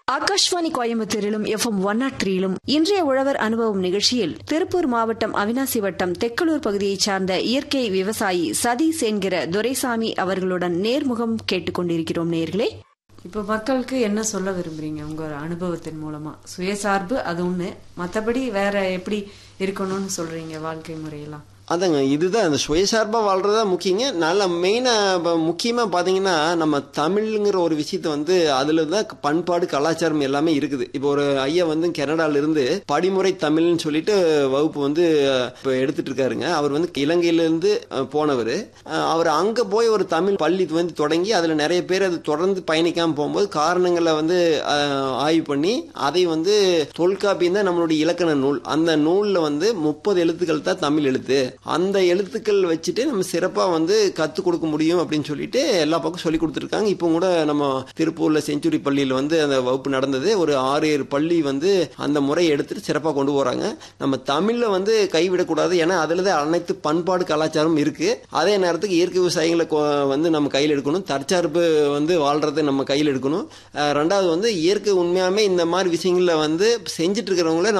ஆகாஷ்வாணி கோயம்புத்தூரிலும் FM one nought த்ரீயிலும் இன்றைய உழவர் அனுபவம் நிகழ்ச்சியில் திருப்பூர் மாவட்டம் அவினாசி வட்டம் தெக்கலூர் பகுதியைச் சார்ந்த இயற்கை விவசாயி சதீஷ் என்கிற துரைசாமி அவர்களுடன் நேர்முகம் கேட்டுக்கொண்டிருக்கிறோம் நேர்களே இப்போ மக்களுக்கு என்ன சொல்ல விரும்புறீங்க உங்க அனுபவத்தின் மூலமா சுயசார்பு அது ஒண்ணு மத்தபடி வேற எப்படி இருக்கணும்னு சொல்றீங்க வாழ்க்கை முறையெல்லாம் அதாங்க இதுதான் அந்த சுயசார்பாக வாழ்றதா முக்கியங்க நல்ல மெயினாக முக்கியமாக பார்த்தீங்கன்னா நம்ம தமிழ்ங்கிற ஒரு விஷயத்த வந்து அதில் தான் பண்பாடு கலாச்சாரம் எல்லாமே இருக்குது இப்போ ஒரு ஐயா வந்து கனடால இருந்து படிமுறை தமிழ்னு சொல்லிட்டு வகுப்பு வந்து இப்போ எடுத்துட்டு இருக்காருங்க அவர் வந்து இலங்கையிலேருந்து போனவர் அவர் அங்கே போய் ஒரு தமிழ் பள்ளி வந்து தொடங்கி அதில் நிறைய பேர் அது தொடர்ந்து பயணிக்காமல் போகும்போது காரணங்களை வந்து அஹ், ஆய்வு பண்ணி அதை வந்து தொல்காப்பியம் தான் நம்மளுடைய இலக்கண நூல் அந்த நூலில் வந்து முப்பது எழுத்துக்கள் தான் தமிழ் எழுத்து அந்த எழுத்துக்கள் வச்சுட்டு நம்ம சிறப்பாக வந்து கற்றுக் கொடுக்க முடியும் அப்படின்னு சொல்லிட்டு எல்லா பக்கம் சொல்லி கொடுத்துருக்காங்க இப்போ கூட நம்ம திருப்பூரில் செஞ்சுரி பள்ளியில் வந்து அந்த வகுப்பு நடந்தது ஒரு ஆறு ஏழு பள்ளி வந்து அந்த முறையை எடுத்துட்டு சிறப்பாக கொண்டு போகிறாங்க நம்ம தமிழில் வந்து கைவிடக்கூடாது ஏன்னா அதில் தான் அனைத்து பண்பாடு கலாச்சாரம் இருக்குது அதே நேரத்துக்கு இயற்கை விவசாயிகளை கொ- வந்து நம்ம கையில் எடுக்கணும் தற்சார்பு வந்து வாழ்றதை நம்ம கையில் எடுக்கணும் அஹ் ரெண்டாவது வந்து இயற்கை உண்மையாமே இந்த மாதிரி விஷயங்களில் வந்து செஞ்சுட்டு இருக்கிறவங்கள